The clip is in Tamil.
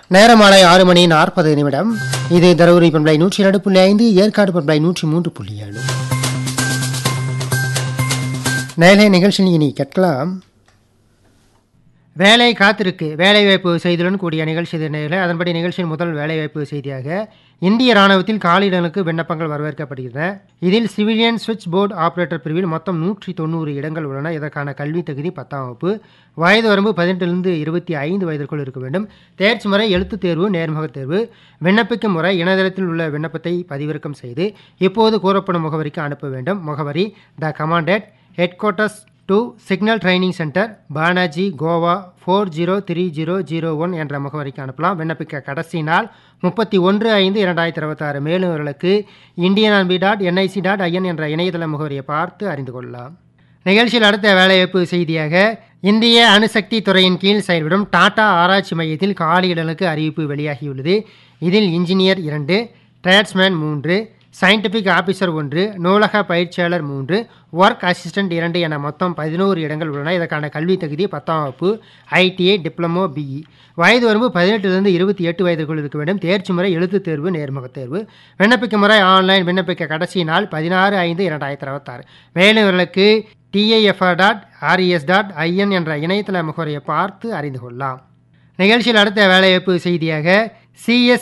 நேரம் மாலை ஆறு மணி நாற்பது நிமிடம் இது தருமபுரி பண்பலை நூற்றி இரண்டு புள்ளி ஐந்து ஏற்காடு பண்பலை நூற்றி மூன்று புள்ளி ஏழு நேரலை நிகழ்ச்சியில் இனி கேட்கலாம் வேலை காத்திருக்கு வேலைவாய்ப்பு செய்தியுடன் கூடிய நிகழ்ச்சி இது நேயர்களே அதன்படி நிகழ்ச்சியின் முதல் வேலைவாய்ப்பு செய்தியாக இந்திய ராணுவத்தில் காலியிடங்களுக்கு விண்ணப்பங்கள் வரவேற்கப்படுகின்றன இதில் சிவிலியன் சுவிட்ச் போர்டு ஆபரேட்டர் பிரிவில் மொத்தம் நூற்றி தொண்ணூறு இடங்கள் உள்ளன இதற்கான கல்வி தகுதி பத்தாம் வகுப்பு வயது வரம்பு பதினெட்டிலிருந்து இருபத்தி ஐந்து வயதிற்குள் இருக்க வேண்டும் தேர்ச்சி முறை எழுத்துத் தேர்வு நேர்முகத் தேர்வு விண்ணப்பிக்கும் முறை இணையதளத்தில் உள்ள விண்ணப்பத்தை பதிவிறக்கம் செய்து இப்போது கூறப்படும் முகவரிக்கு அனுப்ப வேண்டும் முகவரி the commandant headquarters to signal training centre Panaji Goa four zero three zero zero one என்ற முகவரிக்கு அனுப்பலாம் விண்ணப்பிக்க கடைசி நாள் முப்பத்தி ஒன்று ஐந்து இரண்டாயிரத்தி இருபத்தாறு மேலும் இவர்களுக்கு Indian army dot NIC dot IN என்ற இணையதள முகவரியை பார்த்து அறிந்து கொள்ளலாம் நிகழ்ச்சியில் அடுத்த வேலைவாய்ப்பு செய்தியாக இந்திய அணுசக்தி துறையின் கீழ் செயல்படும் டாடா ஆராய்ச்சி மையத்தில் காலியிடலுக்கு அறிவிப்பு வெளியாகியுள்ளது இதில் இன்ஜினியர் இரண்டு டிராட்ஸ்மேன் மூன்று சயின்டிஃபிக் ஆஃபீஸர் ஒன்று நூலக பயிற்சியாளர் மூன்று ஒர்க் அசிஸ்டன்ட் இரண்டு என மொத்தம் பதினோரு இடங்கள் உள்ளன இதற்கான கல்வி தகுதி பத்தாம் வகுப்பு ஐடிஐ டிப்ளமோ பிஇ வயது வரம்பு பதினெட்டுலேருந்து இருபத்தி எட்டு வயதுக்குள் இருக்க வேண்டும் தேர்ச்சி முறை எழுத்துத் தேர்வு நேர்முகத் தேர்வு விண்ணப்பிக்கும் முறை ஆன்லைன் விண்ணப்பிக்க கடைசி நாள் பதினாறு ஐந்து இரண்டாயிரத்தி இருபத்தாறு மேலும் இவர்களுக்கு DIFR dot RES dot IN என்ற இணையதள முகவரியை பார்த்து அறிந்து கொள்ளலாம் நிகழ்ச்சியில் அடுத்த வேலைவாய்ப்பு செய்தியாக சிஎஸ்